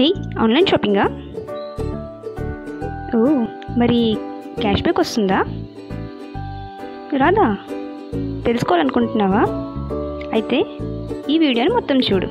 హే online షాపింగా ఓ మరి cash back వస్తుందా రాదా తెలుసుకోవాలనుకుంటున్నావా అయితే ఈ వీడియోని మొత్తం చూడు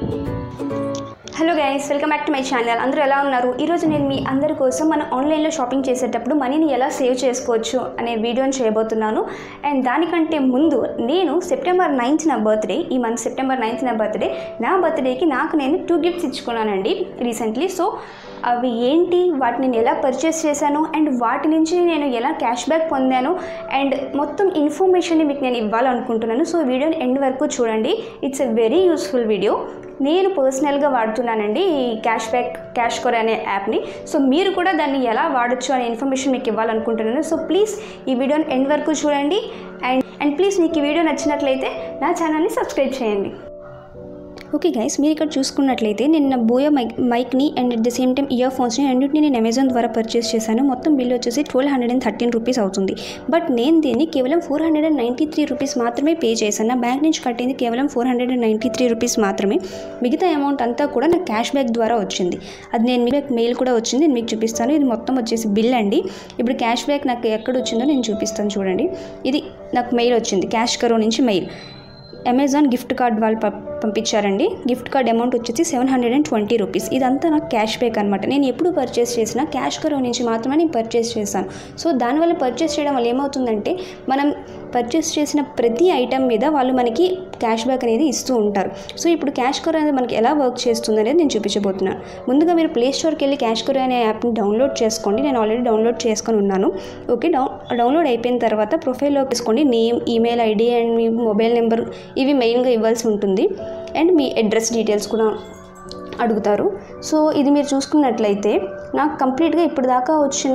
hello guys welcome back to my channel అందరూ ఎలా ఉన్నారు ఈరోజు నేను మీ అందరి కోసం మనం ఆన్లైన్లో షాపింగ్ చేసేటప్పుడు మనీని ఎలా సేవ్ చేసుకోవచ్చు అనే వీడియోని చేయబోతున్నాను అండ్ దానికంటే ముందు నేను సెప్టెంబర్ నైన్త్ నా బర్త్డే ఈ మంత్ సెప్టెంబర్ నైన్త్ నా బర్త్డే నా బర్త్డేకి నాకు నేను టూ గిఫ్ట్స్ ఇచ్చుకున్నానండి రీసెంట్లీ సో అవి ఏంటి వాటిని నేను ఎలా పర్చేస్ చేశాను అండ్ వాటి నుంచి నేను ఎలా క్యాష్ బ్యాక్ పొందాను అండ్ మొత్తం ఇన్ఫర్మేషన్ని మీకు నేను ఇవ్వాలనుకుంటున్నాను సో వీడియోని ఎండ్ వరకు చూడండి it's a very useful video నేను పర్సనల్గా వాడుతున్నానండి ఈ క్యాష్ బ్యాక్ క్యాష్ కోర్ అనే యాప్ని సో మీరు కూడా దాన్ని ఎలా వాడచ్చు అనే ఇన్ఫర్మేషన్ మీకు ఇవ్వాలనుకుంటున్నాను సో ప్లీజ్ ఈ వీడియోని ఎండ్ వరకు చూడండి అండ్ అండ్ ప్లీజ్ మీకు ఈ వీడియో నచ్చినట్లయితే నా ఛానల్ని సబ్స్క్రైబ్ చేయండి ఓకే గైస్ మీరు ఇక్కడ చూసుకున్నట్లయితే నేను నా బోయో మైక్ మైక్ని and at the same time ear ఫోన్స్ని అన్నింటిని నేను అమెజాన్ ద్వారా పర్చేస్ చేశాను మొత్తం బిల్ వచ్చేసి twelve hundred and thirteen rupees అవుతుంది బట్ నేను దీన్ని కేవలం four hundred and ninety three rupees మాత్రమే పే చేశాను నా బ్యాంక్ నుంచి కట్టింది కేవలం four hundred and ninety three rupees మాత్రమే మిగతా అమౌంట్ అంతా కూడా నాకు క్యాష్ బ్యాక్ ద్వారా వచ్చింది అది నేను మీకు మెయిల్ కూడా వచ్చింది నేను మీకు చూపిస్తాను ఇది మొత్తం వచ్చేసి బిల్ అండి ఇప్పుడు క్యాష్ బ్యాక్ నాకు ఎక్కడ వచ్చిందో నేను చూపిస్తాను చూడండి ఇది నాకు మెయిల్ వచ్చింది క్యాష్ కరో నుంచి మెయిల్ అమెజాన్ గిఫ్ట్ కార్డ్ వాళ్ళు ప- పంపించారండి గిఫ్ట్ కార్డ్ అమౌంట్ వచ్చేసి seven hundred and twenty rupees ఇదంతా నాకు క్యాష్ బ్యాక్ అనమాట నేను ఎప్పుడు పర్చేస్ చేసినా క్యాష్ కరో నుంచి మాత్రమే నేను పర్చేస్ చేశాను సో దానివల్ల పర్చేస్ చేయడం వల్ల ఏమవుతుందంటే మనం పర్చేస్ చేసిన ప్రతి ఐటెం మీద వాళ్ళు మనకి క్యాష్ బ్యాక్ అనేది ఇస్తూ ఉంటారు సో ఇప్పుడు క్యాష్ కరో అనేది మనకి ఎలా వర్క్ చేస్తుంది అనేది నేను చూపించబోతున్నాను ముందుగా మీరు ప్లే స్టోర్కి వెళ్ళి క్యాష్ కరో అనే యాప్ని డౌన్లోడ్ చేసుకోండి నేను ఆల్రెడీ డౌన్లోడ్ చేసుకొని ఉన్నాను ఓకే డౌన్ డౌన్లోడ్ అయిపోయిన తర్వాత ప్రొఫైల్లో వేసుకోండి నేమ్ ఈమెయిల్ ఐడి అండ్ మీ మొబైల్ నెంబర్ ఇవి మెయిన్గా ఇవ్వాల్సి ఉంటుంది అండ్ మీ అడ్రస్ డీటెయిల్స్ కూడా అడుగుతారు సో ఇది మీరు చూసుకున్నట్లయితే నాకు కంప్లీట్గా ఇప్పుడు దాకా వచ్చిన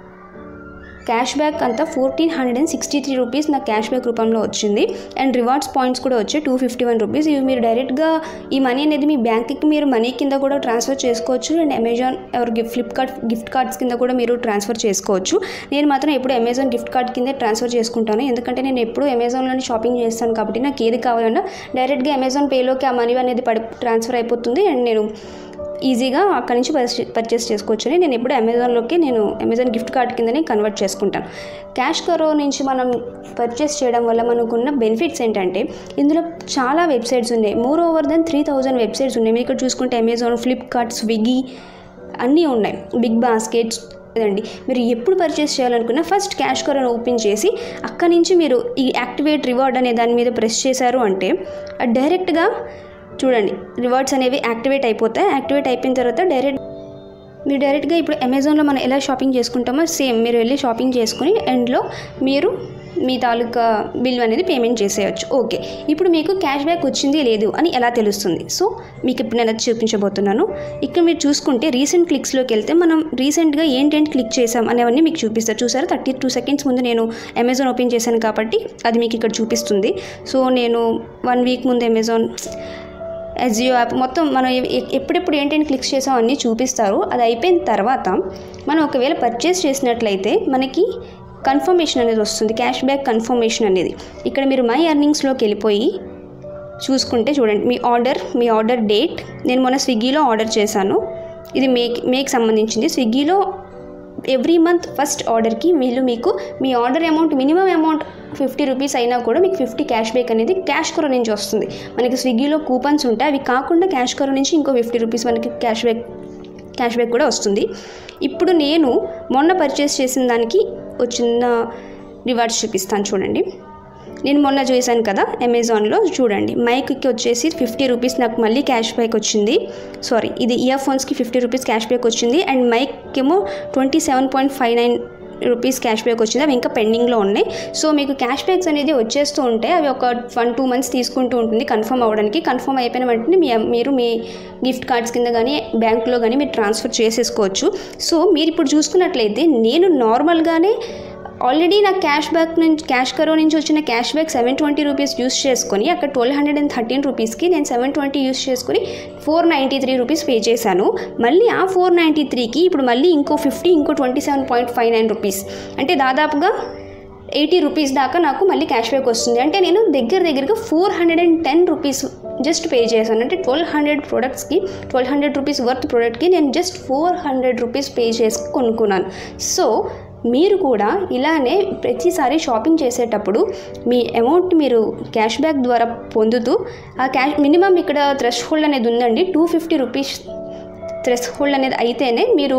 క్యాష్ బ్యాక్ అంతా fourteen hundred and sixty three rupees నాకు క్యాష్ బ్యాక్ రూపంలో వచ్చింది అండ్ రివార్డ్స్ పాయింట్స్ కూడా వచ్చాయి టూ ఫిఫ్టీ వన్ రూపీస్ ఇవి మీరు డైరెక్ట్గా ఈ మనీ అనేది మీ బ్యాంక్కి మీరు మనీ కింద కూడా ట్రాన్స్ఫర్ చేసుకోవచ్చు అండ్ అమెజాన్ ఎవరు గిఫ్ట్ ఫ్లిప్కార్ట్ గిఫ్ట్ కార్డ్స్ కింద కూడా మీరు ట్రాన్స్ఫర్ చేసుకోవచ్చు నేను మాత్రం ఎప్పుడు అమెజాన్ గిఫ్ట్ కార్డ్ కింద ట్రాన్స్ఫర్ చేసుకుంటాను ఎందుకంటే నేను ఎప్పుడు అమెజాన్లోనే షాపింగ్ చేస్తాను కాబట్టి నాకు ఏది కావాలన్నా డైరెక్ట్గా అమెజాన్ పేలోకి ఆ మనీ అనేది పడి ట్రాన్స్ఫర్ అయిపోతుంది అండ్ నేను ఈజీగా అక్కడి నుంచి పర్చే పర్చేస్ చేసుకోవచ్చు అని నేను ఎప్పుడు అమెజాన్లోకి నేను అమెజాన్ గిఫ్ట్ కార్డ్ కిందనే కన్వర్ట్ చేసుకుంటాను క్యాష్ కరో నుంచి మనం పర్చేస్ చేయడం వల్ల మనకున్న బెనిఫిట్స్ ఏంటంటే ఇందులో చాలా వెబ్సైట్స్ ఉన్నాయి more over than three thousand websites ఉన్నాయి మీరు ఇక్కడ చూసుకుంటే అమెజాన్ ఫ్లిప్కార్ట్ స్విగ్గీ అన్నీ ఉన్నాయి బిగ్ బాస్కెట్స్ అండి మీరు ఎప్పుడు పర్చేస్ చేయాలనుకున్నా ఫస్ట్ క్యాష్ కరోని ఓపెన్ చేసి అక్కడి నుంచి మీరు ఈ యాక్టివేట్ రివార్డ్ అనే దాని మీద ప్రెస్ చేశారు అంటే అది డైరెక్ట్గా చూడండి రివార్డ్స్ అనేవి యాక్టివేట్ అయిపోతాయి యాక్టివేట్ అయిపోయిన తర్వాత డైరెక్ట్ మీరు డైరెక్ట్గా ఇప్పుడు అమెజాన్లో మనం ఎలా షాపింగ్ చేసుకుంటామో సేమ్ మీరు వెళ్ళి షాపింగ్ చేసుకుని ఎండ్లో మీరు మీ తాలూకా బిల్ అనేది పేమెంట్ చేసేయచ్చు ఓకే ఇప్పుడు మీకు క్యాష్ బ్యాక్ వచ్చింది లేదు అని ఎలా తెలుస్తుంది సో మీకు ఇప్పుడు నేను అది చూపించబోతున్నాను ఇక్కడ మీరు చూసుకుంటే రీసెంట్ క్లిక్స్లోకి వెళ్తే మనం రీసెంట్గా ఏంటేంటి క్లిక్ చేసాం అనేవన్నీ మీకు చూపిస్తారు చూసారా థర్టీ టూ సెకండ్స్ ముందు నేను అమెజాన్ ఓపెన్ చేశాను కాబట్టి అది మీకు ఇక్కడ చూపిస్తుంది సో నేను వన్ వీక్ ముందు అమెజాన్ ఎస్జియో యాప్ మొత్తం మనం ఎ- ఎ- ఎప్పుడెప్పుడు ఏంటంటే క్లిక్ చేసాం అన్నీ చూపిస్తారు అది అయిపోయిన తర్వాత మనం ఒకవేళ పర్చేస్ చేసినట్లయితే మనకి కన్ఫర్మేషన్ అనేది వస్తుంది క్యాష్ బ్యాక్ కన్ఫర్మేషన్ అనేది ఇక్కడ మీరు మై ఎర్నింగ్స్లోకి వెళ్ళిపోయి చూసుకుంటే చూడండి మీ ఆర్డర్ మీ ఆర్డర్ డేట్ నేను మొన్న స్విగ్గీలో ఆర్డర్ చేశాను ఇది మేక్ మేక్ సంబంధించింది స్విగ్గీలో ఎవ్రీ మంత్ ఫస్ట్ ఆర్డర్కి వీళ్ళు మీకు మీ order amount minimum amount fifty rupees అయినా కూడా మీకు ఫిఫ్టీ క్యాష్ బ్యాక్ అనేది క్యాష్ కరో నుంచి వస్తుంది మనకి స్విగ్గీలో కూపన్స్ ఉంటాయి అవి కాకుండా క్యాష్ కరో నుంచి ఇంకో ఫిఫ్టీ రూపీస్ మనకి క్యాష్ బ్యాక్ క్యాష్ బ్యాక్ కూడా వస్తుంది ఇప్పుడు నేను మొన్న పర్చేస్ చేసిన దానికి ఒక చిన్న రివార్డ్స్ చూపిస్తాను చూడండి నేను మొన్న చేశాను కదా అమెజాన్లో చూడండి మైక్కి వచ్చేసి ఫిఫ్టీ రూపీస్ నాకు మళ్ళీ క్యాష్ బ్యాక్ వచ్చింది సారీ ఇది ఇయర్ ఫోన్స్కి ఫిఫ్టీ రూపీస్ క్యాష్ బ్యాక్ వచ్చింది అండ్ మైక్ ఏమో twenty seven point five nine rupees cashback వచ్చింది అవి ఇంకా పెండింగ్లో ఉన్నాయి సో మీకు క్యాష్ బ్యాక్స్ అనేది వచ్చేస్తూ ఉంటాయి అవి ఒక వన్ టూ మంత్స్ తీసుకుంటూ ఉంటుంది కన్ఫర్మ్ అవ్వడానికి కన్ఫర్మ్ అయిపోయిన వెంటనే మీ మీరు మీ గిఫ్ట్ కార్డ్స్ కింద కానీ బ్యాంక్లో కానీ మీరు ట్రాన్స్ఫర్ చేసేసుకోవచ్చు సో మీరు ఇప్పుడు చూసుకున్నట్లయితే నేను నార్మల్గానే ఆల్రెడీ నాకు క్యాష్ బ్యాక్ నుంచి క్యాష్ కరో నుంచి వచ్చిన cashback seven twenty rupees use చేసుకొని అక్కడ ట్వెల్వ్ హండ్రెడ్ అండ్ థర్టీన్ రూపీస్కి నేను సెవెన్ ట్వంటీ యూస్ చేసుకొని four ninety three rupees pay చేశాను మళ్ళీ ఆ ఫోర్ నైంటీ త్రీకి ఇప్పుడు మళ్ళీ ఇంకో ఫిఫ్టీ ఇంకో twenty seven point five nine rupees అంటే దాదాపుగా ఎయిటీ రూపీస్ దాకా నాకు మళ్ళీ క్యాష్ బ్యాక్ వస్తుంది అంటే నేను దగ్గర దగ్గరగా four hundred and ten rupees just pay చేశాను అంటే ట్వెల్వ్ హండ్రెడ్ ప్రోడక్ట్స్కి ట్వెల్వ్ హండ్రెడ్ రూపీస్ వర్త్ ప్రోడక్ట్కి నేను just four hundred rupees pay చేసి కొనుక్కున్నాను సో మీరు కూడా ఇలానే ప్రతిసారి షాపింగ్ చేసేటప్పుడు మీ అమౌంట్ మీరు క్యాష్ బ్యాక్ ద్వారా పొందుతూ ఆ క్యాష్ మినిమం ఇక్కడ థ్రెష్ హోల్డ్ అనేది ఉందండి two fifty rupees threshold అనేది అయితేనే మీరు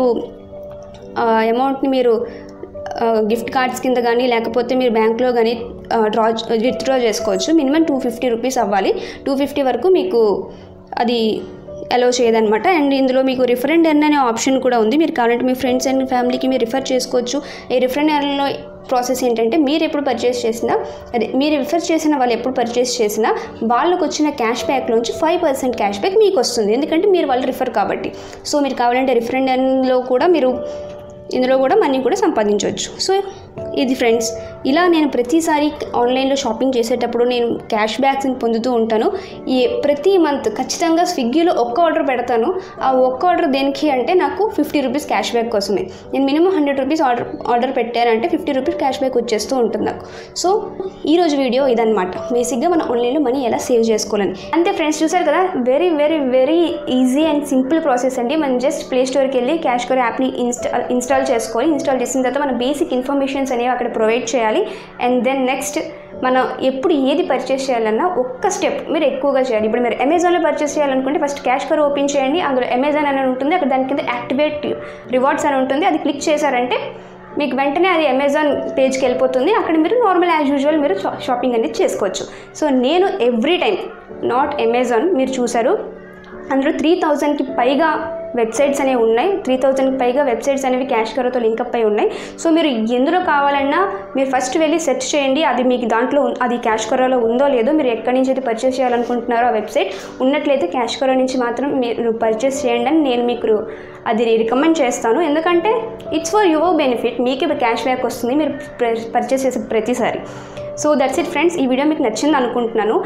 ఆ అమౌంట్ని మీరు ఆ, గిఫ్ట్ కార్డ్స్ కింద కానీ లేకపోతే మీరు బ్యాంక్లో కానీ ఆ, డ్రా విత్డ్రా చేసుకోవచ్చు మినిమం టూ ఫిఫ్టీ రూపీస్ అవ్వాలి టూ ఫిఫ్టీ వరకు మీకు అది అలో చేయదనమాట అండ్ ఇందులో మీకు రిఫరెండ్ ఎర్న్ అనే ఆప్షన్ కూడా ఉంది మీరు కావాలంటే మీ ఫ్రెండ్స్ అండ్ ఫ్యామిలీకి మీరు రిఫర్ చేసుకోవచ్చు ఈ రిఫరెండ్ ఎర్న్లో ప్రాసెస్ ఏంటంటే మీరు ఎప్పుడు పర్చేస్ చేసినా అదే మీరు రిఫర్ చేసిన వాళ్ళు ఎప్పుడు పర్చేస్ చేసినా వాళ్ళకు వచ్చిన క్యాష్ బ్యాక్లోంచి ఫైవ్ పర్సెంట్ క్యాష్ బ్యాక్ మీకు వస్తుంది ఎందుకంటే మీరు వాళ్ళు రిఫర్ కాబట్టి సో మీరు కావాలంటే రిఫరెండ్ ఎర్న్లో కూడా మీరు ఇందులో కూడా మనీ కూడా సంపాదించవచ్చు సో ఇది ఫ్రెండ్స్ ఇలా నేను ప్రతిసారి ఆన్లైన్లో షాపింగ్ చేసేటప్పుడు నేను క్యాష్ బ్యాక్స్ని పొందుతూ ఉంటాను ఈ ప్రతి మంత్ ఖచ్చితంగా స్విగ్గీలో ఒక్క ఆర్డర్ పెడతాను ఆ ఒక్క ఆర్డర్ దేనికి అంటే నాకు ఫిఫ్టీ రూపీస్ క్యాష్ బ్యాక్ కోసమే నేను minimum hundred rupees order order పెట్టానంటే ఫిఫ్టీ రూపీస్ క్యాష్ బ్యాక్ వచ్చేస్తూ ఉంటుంది నాకు సో ఈరోజు వీడియో ఇదనమాట బేసిక్గా మనం ఆన్లైన్లో మనీ ఎలా సేవ్ చేసుకోవాలని అంతే ఫ్రెండ్స్ చూసారు కదా very very very easy and simple process అండి మనం జస్ట్ ప్లే స్టోర్కి వెళ్ళి క్యాష్ కోర్ యాప్ని ఇన్స్టాల్ ఇన్స్టాల్ చేసుకోవాలి ఇన్స్టాల్ చేసిన తర్వాత మన బేసిక్ ఇన్ఫర్మేషన్స్ అనేవి అక్కడ ప్రొవైడ్ చేయాలి అండ్ దెన్ నెక్స్ట్ మనం ఎప్పుడు ఏది పర్చేస్ చేయాలన్నా ఒక్క స్టెప్ మీరు ఎక్కువగా చేయాలి ఇప్పుడు మీరు అమెజాన్లో పర్చేస్ చేయాలనుకుంటే ఫస్ట్ క్యాష్ కర్ ఓపెన్ చేయండి అందులో అమెజాన్ అని ఉంటుంది అక్కడ దాని కింద యాక్టివేట్ రివార్డ్స్ అని ఉంటుంది అది క్లిక్ చేశారంటే మీకు వెంటనే అది అమెజాన్ పేజ్కి వెళ్ళిపోతుంది అక్కడ మీరు నార్మల్ యాజ్ యూజువల్ మీరు షా- షాపింగ్ అనేది చేసుకోవచ్చు సో నేను ఎవ్రీ టైం నాట్ అమెజాన్ మీరు చూసారు అందులో త్రీ థౌజండ్కి పైగా వెబ్సైట్స్ అనేవి ఉన్నాయి త్రీ థౌజండ్కి పైగా వెబ్సైట్స్ అనేవి క్యాష్ కరోతో లింకప్ అయి ఉన్నాయి సో మీరు ఎందులో కావాలన్నా మీరు ఫస్ట్ వెళ్ళి సెర్చ్ చేయండి అది మీకు దాంట్లో ఉన్- అది క్యాష్ కరోలో ఉందో లేదో మీరు ఎక్కడి నుంచి అయితే పర్చేస్ చేయాలనుకుంటున్నారో ఆ వెబ్సైట్ ఉన్నట్లయితే క్యాష్ కరో నుంచి మాత్రం మీరు పర్చేస్ చేయండి అని నేను మీకు అది రికమెండ్ చేస్తాను ఎందుకంటే ఇట్స్ ఫర్ యువర్ బెనిఫిట్ మీకు క్యాష్ బ్యాక్ వస్తుంది మీరు పర్చేస్ చేసే ప్రతిసారి సో దట్స్ ఇట్ ఫ్రెండ్స్ ఈ వీడియో మీకు నచ్చింది అనుకుంటున్నాను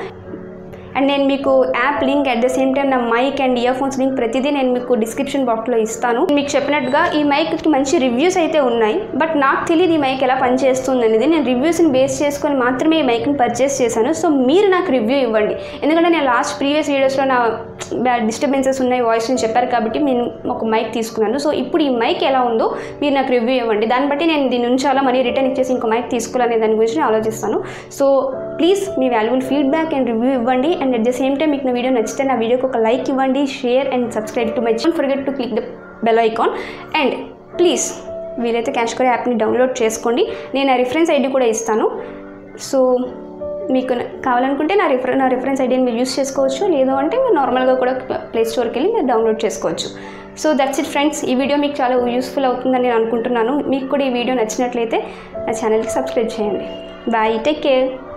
అండ్ నేను మీకు app link at the same time నా mic and earphones link ప్రతిదీ నేను మీకు డిస్క్రిప్షన్ బాక్స్లో ఇస్తాను మీకు చెప్పినట్టుగా ఈ మైక్కి మంచి రివ్యూస్ అయితే ఉన్నాయి బట్ నాకు తెలియదు ఈ మైక్ ఎలా పనిచేస్తుంది అనేది నేను రివ్యూస్ని బేస్ చేసుకొని మాత్రమే ఈ మైక్ని పర్చేస్ చేశాను సో మీరు నాకు రివ్యూ ఇవ్వండి ఎందుకంటే నేను లాస్ట్ ప్రీవియస్ వీడియోస్లో నా డిస్టర్బెన్సెస్ ఉన్నాయి వాయిస్ అని చెప్పారు కాబట్టి నేను ఒక మైక్ తీసుకున్నాను సో ఇప్పుడు ఈ మైక్ ఎలా ఉందో మీరు నాకు రివ్యూ ఇవ్వండి దాన్ని బట్టి నేను దీని నుంచి అలా మనీ రిటర్న్ ఇచ్చేసి ఇంకో మైక్ తీసుకోవాలనే దాని గురించి నేను ఆలోచిస్తాను సో ప్లీజ్ మీ వాల్యుబుల్ ఫీడ్బ్యాక్ అండ్ రివ్యూ ఇవ్వండి and at the same time మీకు నా వీడియో నచ్చితే నా వీడియోకి ఒక లైక్ ఇవ్వండి share and subscribe to my channel forget to click the bell icon and please వీలైతే క్యాష్ కో యాప్ని డౌన్లోడ్ చేసుకోండి నేను ఆ రిఫరెన్స్ ఐడి కూడా ఇస్తాను సో మీకు న- కావాలనుకుంటే నా రిఫర్ నా రిఫరెన్స్ ఐడిని మీరు యూస్ చేసుకోవచ్చు లేదు అంటే మీరు నార్మల్గా కూడా ప్లే స్టోర్కి వెళ్ళి మీరు డౌన్లోడ్ చేసుకోవచ్చు సో దట్స్ ఇట్ ఫ్రెండ్స్ ఈ వీడియో మీకు చాలా యూస్ఫుల్ అవుతుందని నేను అనుకుంటున్నాను మీకు కూడా ఈ వీడియో నచ్చినట్లయితే నా ఛానల్కి సబ్స్క్రైబ్ చేయండి బాయ్ టేక్ కేర్